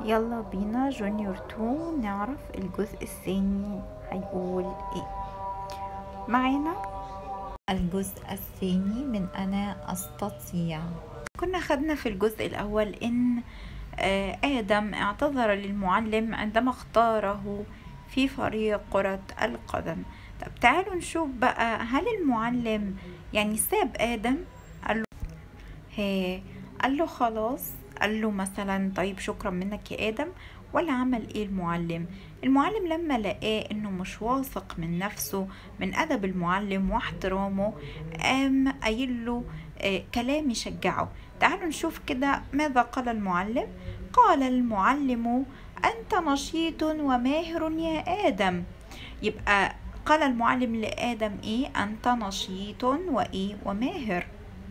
يلا بينا جونيور 2 نعرف الجزء الثاني هيقول ايه معانا الجزء الثاني من انا استطيع كنا خدنا في الجزء الاول ان آه، ادم اعتذر للمعلم عندما اختاره في فريق كرة القدم طب تعالوا نشوف بقى هل المعلم يعني ساب ادم قال له هي قال له خلاص قال له مثلا طيب شكرا منك يا ادم ولا عمل ايه المعلم المعلم لما لقاه انه مش واثق من نفسه من ادب المعلم واحترامه قام قايل له آه كلام يشجعه تعالوا نشوف كده ماذا قال المعلم قال المعلم انت نشيط وماهر يا ادم يبقى قال المعلم لادم ايه انت نشيط وايه وماهر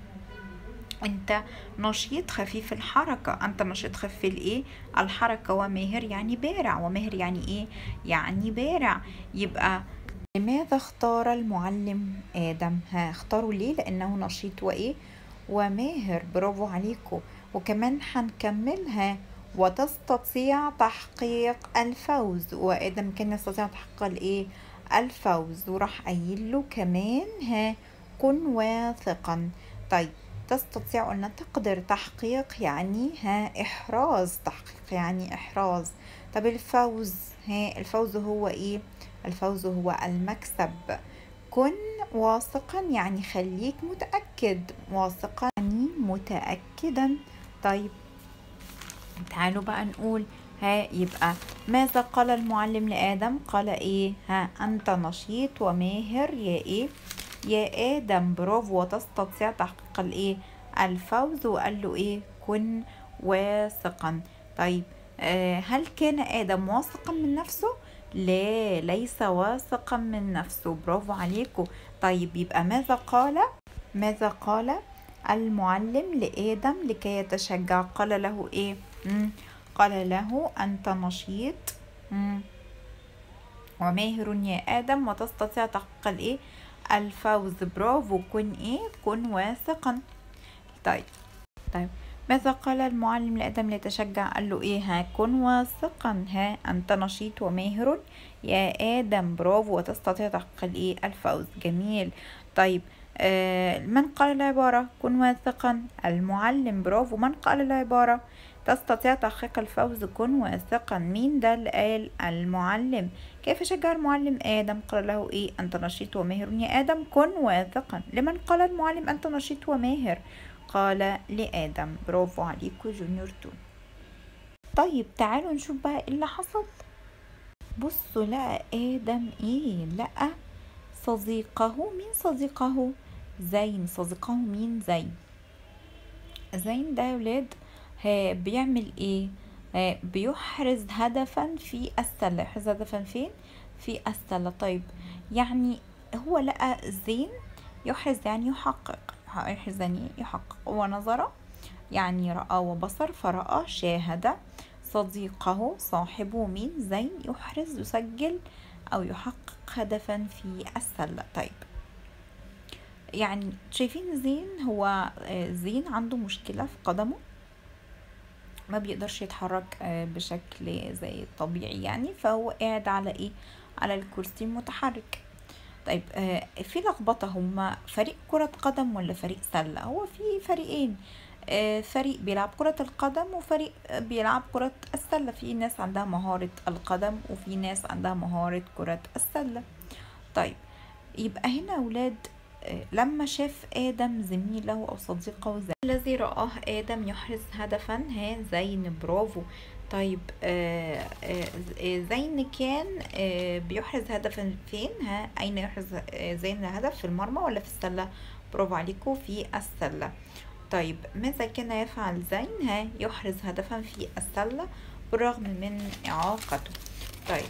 انت نشيط خفيف الحركة انت نشيط خفيف الايه الحركة وماهر يعني بارع وماهر يعني ايه يعني بارع يبقى لماذا اختار المعلم ادم ها اختاروا ليه لانه نشيط وايه وماهر برافو عليكم وكمان هنكملها وتستطيع تحقيق الفوز وادم كان يستطيع تحقيق الايه الفوز وراح قايل له كمان ها كن واثقا طيب تستطيع أن تقدر تحقيق يعني ها إحراز تحقيق يعني إحراز طب الفوز ها الفوز هو إيه الفوز هو المكسب كن واثقا يعني خليك متأكد واثقا يعني متأكدا طيب تعالوا بقى نقول ها يبقى ماذا قال المعلم لآدم قال إيه ها أنت نشيط وماهر يا إيه يا آدم برافو وتستطيع تحقيق الإيه الفوز وقال له إيه كن واثقا طيب آه هل كان آدم واثقا من نفسه لا ليس واثقا من نفسه برافو عليكم طيب يبقى ماذا قال ماذا قال المعلم لآدم لكي يتشجع قال له إيه مم. قال له أنت نشيط مم. وماهر يا آدم وتستطيع تحقيق الإيه الفوز برافو كن ايه كن واثقا طيب طيب ماذا قال المعلم لآدم ليتشجع قال له ايه ها كن واثقا ها انت نشيط وماهر يا آدم برافو وتستطيع تحقيق الايه الفوز جميل طيب آه من قال العبارة كن واثقا المعلم برافو من قال العبارة تستطيع تحقيق الفوز كن واثقا مين ده اللي قال المعلم كيف شجع المعلم آدم قال له إيه أنت نشيط وماهر يا آدم كن واثقا لمن قال المعلم أنت نشيط وماهر قال لآدم برافو عليكم جونيور 2 طيب تعالوا نشوف بقى ايه اللي حصل بصوا لقى آدم ايه لقى صديقه مين صديقه زين صديقه مين زين زين ده يا ولاد بيعمل ايه آه بيحرز هدفا في السلة يحرز هدفا فين في السلة طيب يعني هو لقى زين يحرز يعني يحقق يحرز يعني يحقق ونظر يعني رأى وبصر فرأى شاهد صديقه صاحبه مين زين يحرز يسجل أو يحقق هدفا في السلة طيب يعني شايفين زين هو زين عنده مشكلة في قدمه ما بيقدرش يتحرك بشكل زي الطبيعي يعني فهو قاعد على ايه على الكرسي متحرك طيب في لخبطة هما فريق كرة قدم ولا فريق سلة هو في فريقين فريق بيلعب كرة القدم وفريق بيلعب كرة السلة في ناس عندها مهارة القدم وفي ناس عندها مهارة كرة السلة طيب يبقى هنا أولاد لما شاف آدم زميله أو صديقه زين الذي رآه آدم يحرز هدفا ها زين برافو طيب آه آه زين كان آه بيحرز هدفا فين ها أين يحرز زين الهدف في المرمى ولا في السلة برافو عليكم في السلة طيب ماذا كان يفعل زين ها يحرز هدفا في السلة بالرغم من إعاقته طيب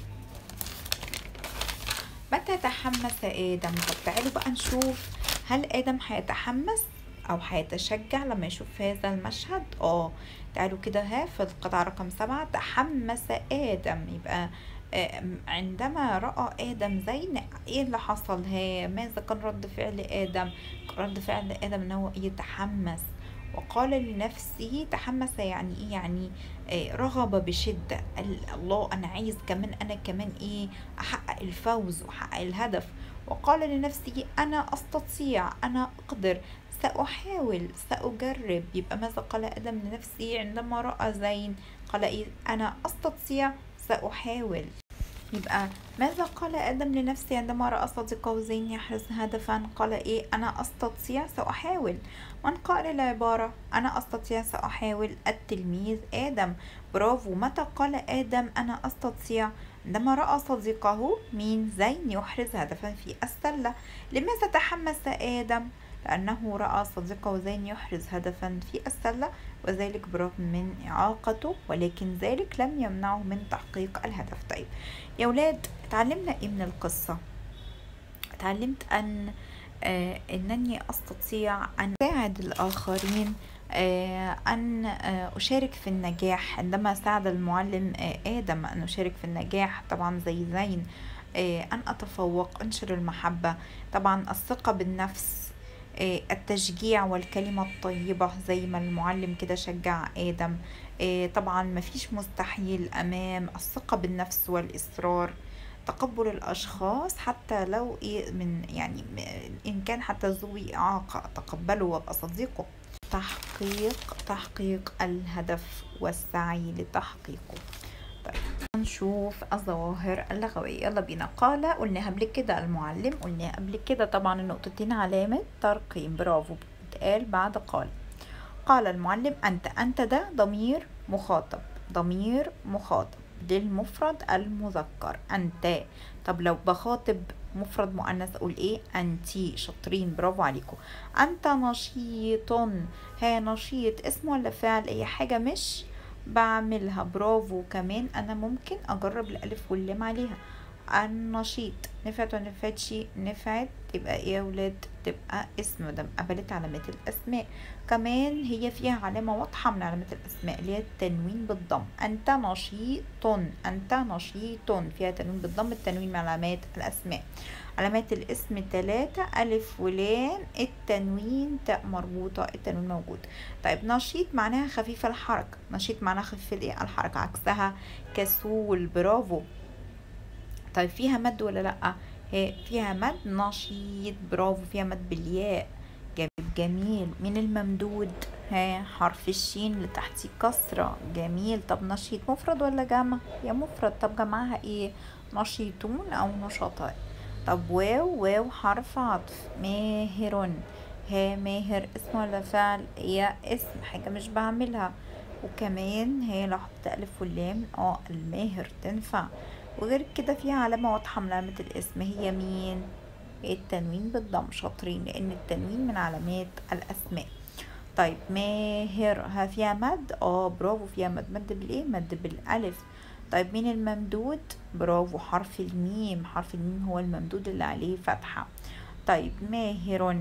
متى تحمس آدم طب تعالوا بقى نشوف هل آدم هيتحمس أو هيتشجع لما يشوف هذا المشهد اه تعالوا كده ها في القطعة رقم سبعة تحمس آدم يبقى عندما رأى آدم زين ايه اللي حصل ها ماذا كان رد فعل آدم رد فعل آدم ان هو يتحمس وقال لنفسه تحمس يعني ايه يعني آه، رغب بشدة قال الله انا عايز كمان انا كمان ايه احقق الفوز واحقق الهدف وقال لنفسه انا استطيع انا اقدر سأحاول سأجرب يبقى ماذا قال آدم لنفسه عندما رأى زين قال إيه أنا أستطيع سأحاول يبقى ماذا قال آدم لنفسه عندما رأى صديقه زين يحرز هدفا قال إيه أنا أستطيع سأحاول من قال العبارة أنا أستطيع سأحاول التلميذ آدم برافو متى قال آدم أنا أستطيع عندما رأى صديقه مين زين يحرز هدفا في السلة لماذا تحمس آدم لأنه رأى صديقه زين يحرز هدفا في السلة وذلك برغم من إعاقته ولكن ذلك لم يمنعه من تحقيق الهدف طيب يا ولاد اتعلمنا ايه من القصة اتعلمت أن آه أنني أستطيع أن أساعد الآخرين آه أن آه أشارك في النجاح عندما ساعد المعلم آه آدم أن أشارك في النجاح طبعا زي زين آه أن أتفوق أنشر المحبة طبعا الثقة بالنفس آه، التشجيع والكلمة الطيبة زي ما المعلم كده شجع آدم آه، طبعا مفيش مستحيل أمام الثقة بالنفس والإصرار تقبل الأشخاص حتى لو إيه من يعني م- إن كان حتى ذوي إعاقة أتقبله وأبقى صديقه تحقيق تحقيق الهدف والسعي لتحقيقه طيب نشوف الظواهر اللغوية يلا بينا قال قلنا قبل كده المعلم قلنا قبل كده طبعا النقطتين علامة ترقيم برافو بتقال بعد قال قال المعلم أنت أنت ده ضمير مخاطب ضمير مخاطب للمفرد المذكر أنت طب لو بخاطب مفرد مؤنث أقول إيه أنتي شاطرين برافو عليكم أنت نشيط ها نشيط اسم ولا فعل أي حاجة مش بعملها برافو كمان أنا ممكن أجرب الألف واللام عليها النشيط نفعت ولا نفعتش نفعت تبقى ايه يا ولاد تبقى اسم ده قبلت علامات الاسماء كمان هي فيها علامة واضحة من علامات الاسماء اللي هي التنوين بالضم انت نشيط انت نشيط فيها تنوين بالضم التنوين من علامات الاسماء علامات الاسم ثلاثة ألف ولام التنوين تاء مربوطة التنوين موجود طيب نشيط معناها خفيف الحركة نشيط معناها خفيف الايه الحركة عكسها كسول برافو طيب فيها مد ولا لأ هي فيها مد نشيط برافو فيها مد بالياء جميل جميل من الممدود ها حرف الشين اللي تحتيه كسرة جميل طب نشيط مفرد ولا جمع يا مفرد طب جمعها ايه نشيطون او نشطاء طب واو واو حرف عطف ماهر ها ماهر اسم ولا فعل يا اسم حاجة مش بعملها وكمان هي لو حطيت ألف واللام اه الماهر تنفع وغير كده فيها علامة واضحة من علامة الاسم هي مين التنوين بالضم شاطرين لأن التنوين من علامات الأسماء طيب ماهر ها فيها مد اه برافو فيها مد مد بالايه مد بالالف طيب مين الممدود برافو حرف الميم حرف الميم هو الممدود اللي عليه فتحة طيب ماهر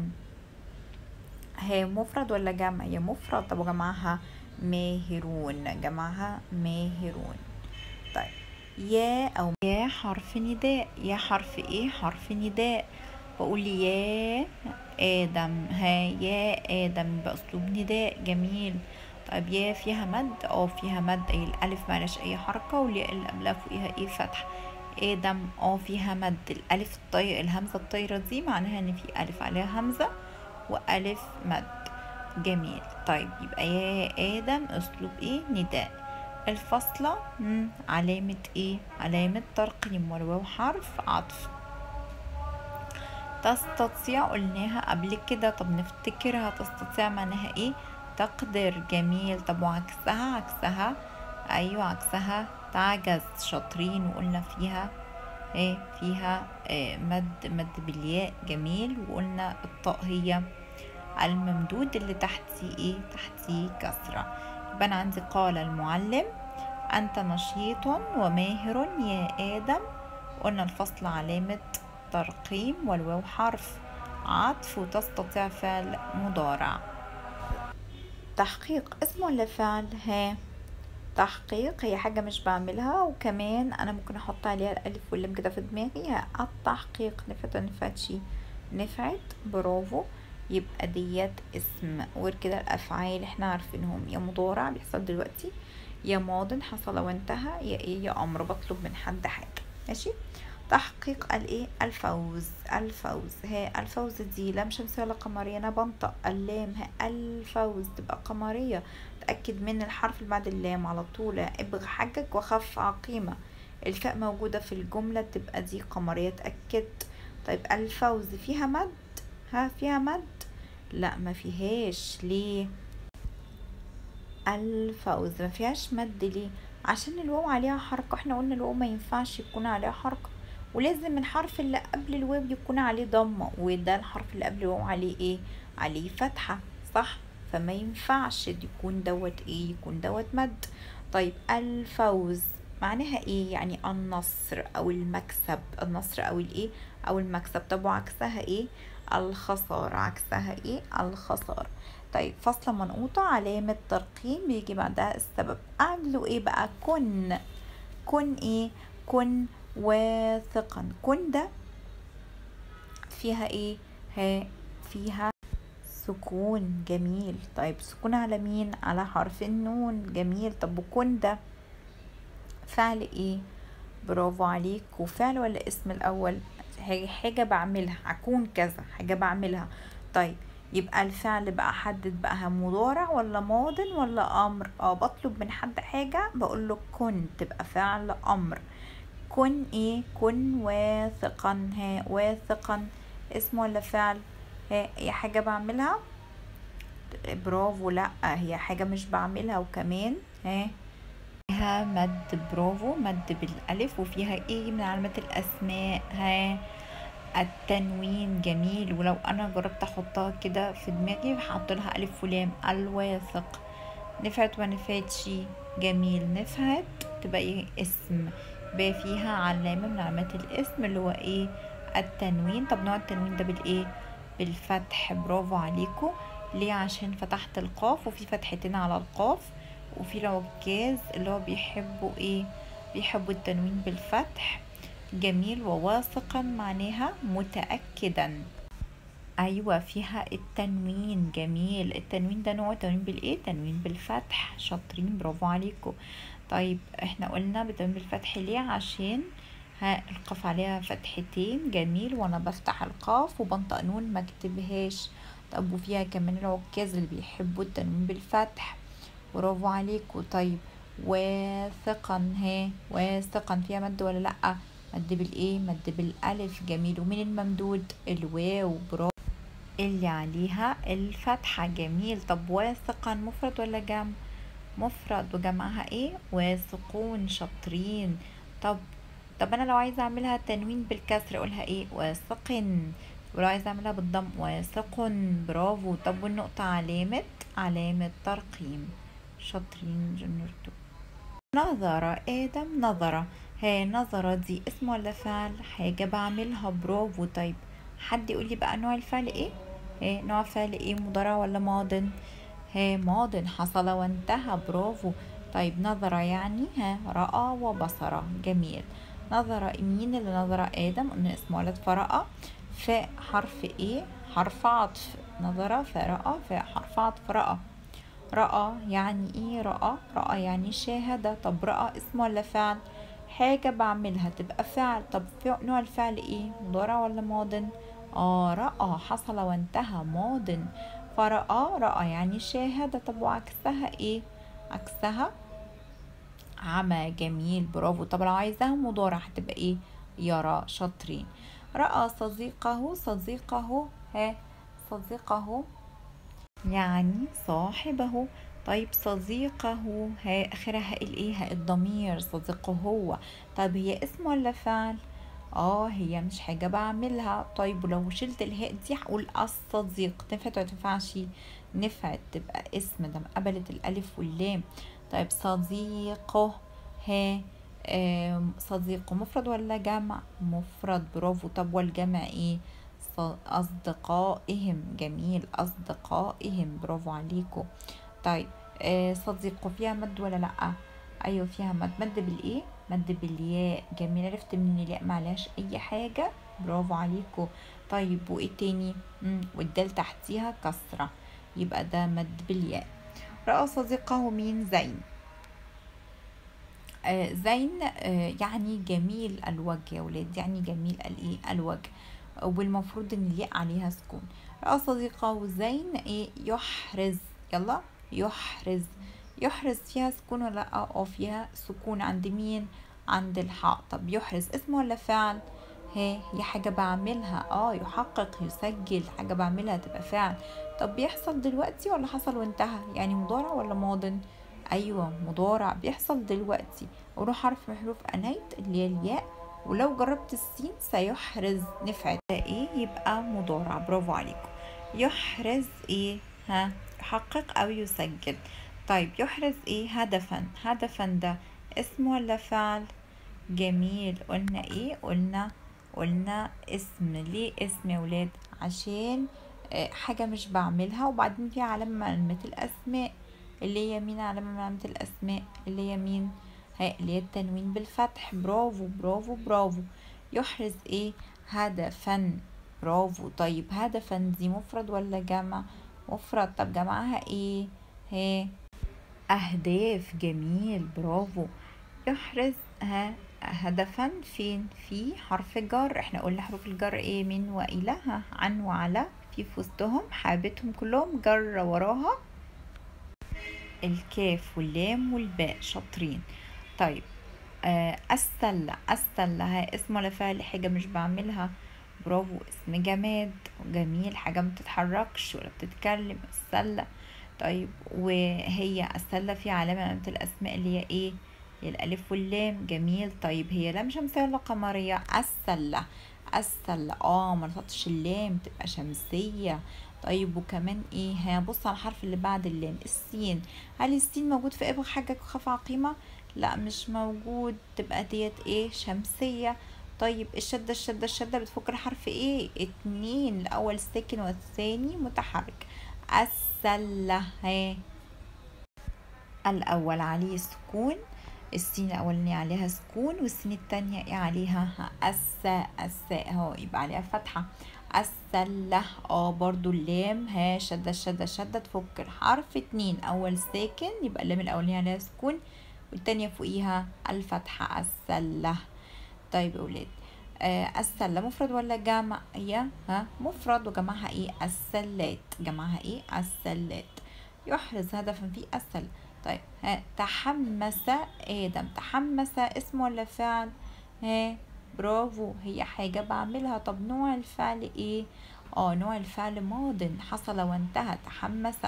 هي مفرد ولا جمع يا مفرد طب وجمعها ماهرون جمعها ماهرون طيب يا او يا حرف نداء يا حرف ايه حرف نداء بقول يا ادم ها يا ادم باسلوب نداء جميل طيب يا فيها مد اه فيها مد اي الالف معلش اي حركه والياء اللي قبلها فوقيها ايه فتح ادم اه فيها مد الالف الطي الهمزه الطايره دي معناها ان في الف عليها همزه والف مد جميل طيب يبقى يا ادم اسلوب ايه نداء الفاصلة مم، علامة ايه علامة ترقيم والواو حرف عطف تستطيع قلناها قبل كده طب نفتكرها تستطيع معناها ايه تقدر جميل طب وعكسها عكسها ايوه عكسها تعجز شاطرين وقلنا فيها ايه فيها إيه مد مد بالياء جميل وقلنا الطاء هي الممدود اللي تحتيه ايه تحتيه كسرة يبقى انا عندي قال المعلم انت نشيط وماهر يا ادم قلنا الفصل علامة ترقيم والواو حرف عطف وتستطيع فعل مضارع تحقيق اسم ولا فعل ها تحقيق هي حاجة مش بعملها وكمان أنا ممكن أحط عليها الألف واللام كده في دماغي ها التحقيق نفعت ولا نفعتش نفعت برافو يبقى ديت اسم وغير كده الافعال احنا عارفينهم يا مضارع بيحصل دلوقتي يا ماض حصل وانتهى يا ايه يا امر بطلب من حد حاجه ماشي تحقيق الايه الفوز الفوز هي الفوز دي لام شمسية ولا قمرية انا بنطق اللام هي الفوز تبقى قمرية تأكد من الحرف اللي بعد اللام على طول ابغ حجك وخف عقيمة الفاء موجودة في الجملة تبقى دي قمرية تأكد طيب الفوز فيها مد ها فيها مد لا ما فيهاش ليه الفوز ما فيهاش مد ليه عشان الواو عليها حركة احنا قلنا الواو ما ينفعش يكون عليها حركة ولازم الحرف اللي قبل الواو يكون عليه ضمة وده الحرف اللي قبل الواو عليه ايه عليه فتحة صح فما ينفعش يكون دوت ايه يكون دوت مد طيب الفوز معناها ايه يعني النصر او المكسب النصر او الايه او المكسب طب وعكسها ايه الخسارة عكسها ايه الخسارة طيب فصل منقوطة علامة ترقيم بيجي بعدها السبب اعملوا ايه بقى كن كن ايه كن واثقا كن ده فيها ايه ها فيها سكون جميل طيب سكون على مين على حرف النون جميل طب وكن ده فعل ايه برافو عليك وفعل ولا اسم الاول حاجة بعملها هكون كذا حاجة بعملها طيب يبقى الفعل بقى احدد بقى مضارع ولا ماض ولا امر اه بطلب من حد حاجة بقول له كن تبقى فعل امر كن ايه كن واثقا ها واثقا اسم ولا فعل ها هي حاجة بعملها برافو لا هي حاجة مش بعملها وكمان ها فيها مد برافو مد بالالف وفيها ايه من علامات الاسماء ها التنوين جميل ولو انا جربت احطها كده في دماغي هحط لها الف ولام الواثق نفعت ونفعتش جميل نفعت تبقى ايه اسم بقى فيها علامة من علامات الاسم اللي هو ايه التنوين طب نوع التنوين ده بالايه بالفتح برافو عليكم ليه عشان فتحت القاف وفي فتحتين على القاف وفي العكاز اللي هو بيحبوا ايه بيحبوا التنوين بالفتح جميل وواثقا معناها متأكدا أيوة فيها التنوين جميل التنوين ده نوع تنوين بالإيه تنوين بالفتح شاطرين برافو عليكم طيب احنا قلنا بتنوين بالفتح ليه عشان ها القاف عليها فتحتين جميل وانا بفتح القاف وبنطق نون ما اكتبهاش طب وفيها كمان العكاز اللي بيحبوا التنوين بالفتح برافو عليكم طيب واثقا ها واثقا فيها مد ولا لأ مد بالايه مد بالالف جميل ومن الممدود الواو برافو اللي عليها الفتحة جميل طب واثقا مفرد ولا جمع مفرد وجمعها ايه واثقون شاطرين طب طب انا لو عايزه اعملها تنوين بالكسر اقولها ايه واثقن ولو عايزه اعملها بالضم واثق برافو طب والنقطه علامه علامه ترقيم شاطرين جنرتو نظر ادم نظر هي نظرة دي اسم ولا فعل حاجة بعملها برافو طيب حد يقول لي بقى نوع الفعل ايه ايه نوع فعل ايه مضارع ولا ماض ها ماض حصل وانتهى برافو طيب نظر يعني ها رأى وبصر جميل نظر مين اللي نظر آدم قلنا اسم ولد فرأى فاء حرف ايه حرف عطف نظر فرأى فاء حرف عطف رأى رأى يعني ايه رأى رأى يعني شاهد طب رأى اسم ولا فعل حاجة بعملها تبقى فعل طب نوع الفعل ايه مضارع ولا ماض اه رأى حصل وانتهى ماض فرأى رأى يعني شاهد طب وعكسها ايه عكسها عمى جميل برافو طب لو عايزاها مضارع هتبقى ايه يرى شاطرين رأى صديقه صديقه ها صديقه يعني صاحبه طيب صديقه ها اخرها الايه الضمير صديقه هو طيب هي اسم ولا فعل اه هي مش حاجة بعملها طيب ولو شلت الهاء دي هقول الصديق تنفع ولا تنفعش نفعت تبقى اسم ده قبلت الالف واللام طيب صديقه ها صديقه مفرد ولا جمع مفرد برافو طب والجمع ايه أصدقائهم جميل أصدقائهم برافو عليكم طيب آه صديقه فيها مد ولا لأ أيوة فيها مد مد بالإيه مد بالياء جميل عرفت من الياء معلهاش أي حاجة برافو عليكم طيب وايه تاني مم. والدال تحتيها كسرة يبقى ده مد بالياء رأى صديقه مين زين آه زين آه يعني جميل الوجه يا ولاد يعني جميل الايه الوجه والمفروض ان الياء عليها سكون رأى صديقه زين ايه يحرز يلا يحرز يحرز فيها سكون ولا لا اه فيها سكون عند مين عند الحاء طب يحرز اسم ولا فعل ها هي حاجة بعملها اه يحقق يسجل حاجة بعملها تبقى فعل طب بيحصل دلوقتي ولا حصل وانتهى يعني مضارع ولا ماض ايوه مضارع بيحصل دلوقتي وروح حرف من حروف انيت اللي هي الياء ولو جربت السين سيحرز نفعت ايه يبقى مضارع برافو عليكم يحرز ايه ها يحقق او يسجل طيب يحرز ايه هدفا هدفا ده اسم ولا فعل جميل قلنا ايه قلنا قلنا اسم ليه اسم يا ولاد عشان آه، حاجة مش بعملها وبعدين في علامة من علامات الأسماء اللي هي مين علامة من علامات الأسماء اللي هي مين ها اللي هي التنوين بالفتح برافو برافو برافو يحرز ايه هدفا برافو طيب هدفا دي مفرد ولا جمع مفرد طب جمعها ايه ها أهداف جميل برافو يحرز ها هدفا فين في حرف جر احنا قلنا حروف الجر ايه من والى ها عن وعلى في في وسطهم حابتهم كلهم جر وراها الكاف واللام والباء شاطرين طيب آه السلة السلة ها اسم ولا فعل حاجة مش بعملها برافو اسم جماد جميل حاجة ما بتتحركش ولا بتتكلم السلة طيب وهي السلة في علامة علامة الأسماء اللي هي ايه هي الألف واللام جميل طيب هي لام شمسية ولا قمرية السلة السلة اه ما نطقتش اللام تبقى شمسية طيب وكمان ايه هبص على الحرف اللي بعد اللام السين هل السين موجود في ابغى حاجة خف عقيمة لا مش موجود تبقى ديت ايه شمسية طيب الشدة الشدة الشدة بتفك الحرف ايه اتنين الاول ساكن والثاني متحرك السلة ها الاول عليه سكون السين الاولانية عليها سكون والسين التانية ايه عليها الساء الساء اهو يبقى عليها فتحة السلة اه برضو اللام ها شدة شدة شدة تفك الحرف اتنين اول ساكن يبقى اللام الاولانية عليها سكون والتانية فوقيها الفتحة السلة طيب يا ولاد آه السلة مفرد ولا جمع هي ها مفرد وجمعها ايه السلات جمعها ايه السلات يحرز هدفا في السلة طيب ها تحمس آدم تحمس اسم ولا فعل ها برافو هي حاجة بعملها طب نوع الفعل ايه اه نوع الفعل ماض حصل وانتهى تحمس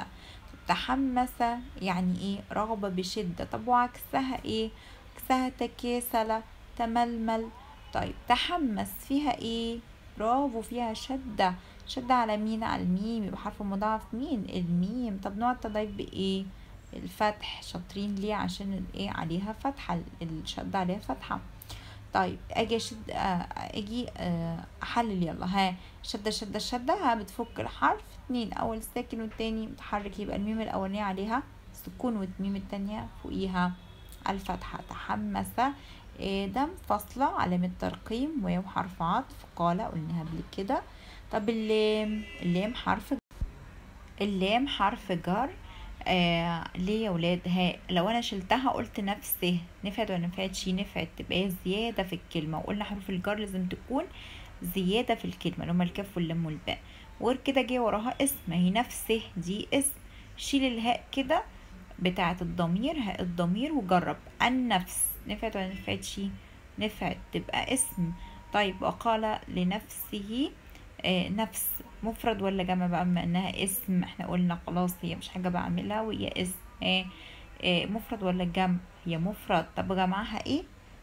تحمس يعني ايه رغبة بشدة طب وعكسها ايه عكسها تكاسل تململ طيب تحمس فيها ايه برافو فيها شدة شدة على مين على الميم يبقى حرف مضاعف مين الميم طب نوع التضعيف بايه الفتح شاطرين ليه عشان الايه عليها فتحة الشدة عليها فتحة طيب اجي اشد آه، اجي آه، احلل يلا ها شدة شدة شدة ها بتفك الحرف اتنين اول ساكن والتاني متحرك يبقى الميم الاولانية عليها سكون والميم التانية فوقيها الفتحة تحمس آدم فاصلة علامة ترقيم واو حرف عطف قال قلناها قبل كده طب اللام اللام حرف اللام حرف جر آه ليه يا ولاد ها لو انا شلتها قلت نفسه نفعت ولا نفعتش نفعت تبقى زيادة في الكلمة وقلنا حروف الجر لازم تكون زيادة في الكلمة اللي هما الكاف واللام والباء وغير كده جه وراها اسم هي نفسه دي اسم شيل الهاء كده بتاعة الضمير هاء الضمير وجرب النفس نفعت ولا نفعتش نفعت تبقى اسم طيب وقال لنفسه آه نفس مفرد ولا جمع بقى بما انها اسم احنا قلنا خلاص هي مش حاجة بعملها وهي اسم آه آه مفرد ولا جمع هي مفرد طب جمعها ايه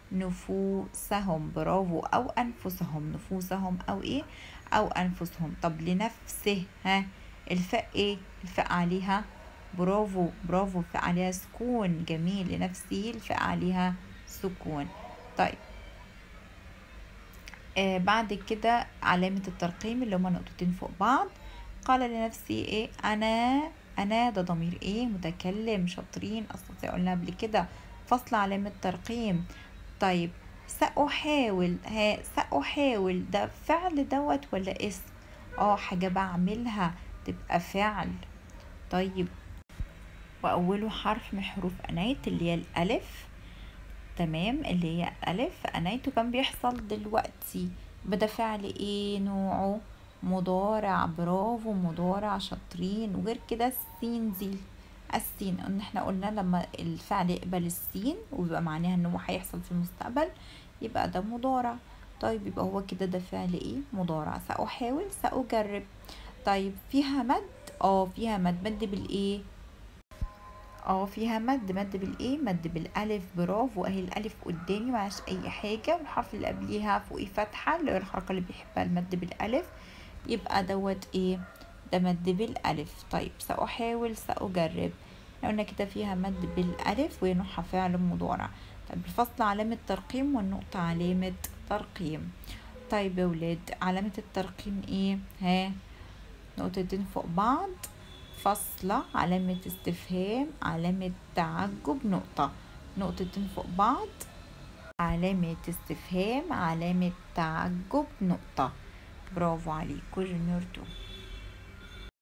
نفوسهم برافو او انفسهم نفوسهم او ايه او انفسهم طب لنفسه ها الفاء ايه الفاء عليها برافو برافو الفاء عليها سكون جميل لنفسه الفاء عليها سكون طيب آه بعد كده علامة الترقيم اللي هما نقطتين فوق بعض قال لنفسي ايه انا انا ده ضمير ايه متكلم شاطرين استطيع قلنا قبل كده فصل علامة ترقيم طيب سأحاول ها سأحاول ده فعل دوت ولا اسم اه حاجة بعملها تبقى فعل طيب وأوله حرف من حروف أنايت اللي هي الألف تمام اللي هي ألف أنايته كان بيحصل دلوقتي بدا فعل ايه نوعه مضارع برافو مضارع شاطرين وغير كده السين دي السين ان احنا قلنا لما الفعل يقبل السين ويبقى معناها ان هو هيحصل في المستقبل يبقى ده مضارع طيب يبقى هو كده ده فعل ايه مضارع سأحاول سأجرب طيب فيها مد اه فيها مد مد بالايه اه فيها مد مد بالايه مد بالالف برافو اهي الالف قدامي معاش اي حاجه والحرف اللي قبليها فوقيه فتحه اللي هي الحركه اللي بيحبها المد بالالف يبقى دوت ايه ده مد بالالف طيب ساحاول ساجرب قلنا كده فيها مد بالالف ونوعها فعل مضارع طيب الفصل علامه ترقيم والنقطه علامه ترقيم طيب يا ولاد علامه الترقيم ايه ها نقطتين فوق بعض فاصلة علامة استفهام علامة تعجب نقطة نقطتين فوق بعض علامة استفهام علامة تعجب نقطة برافو عليكم جونيور تو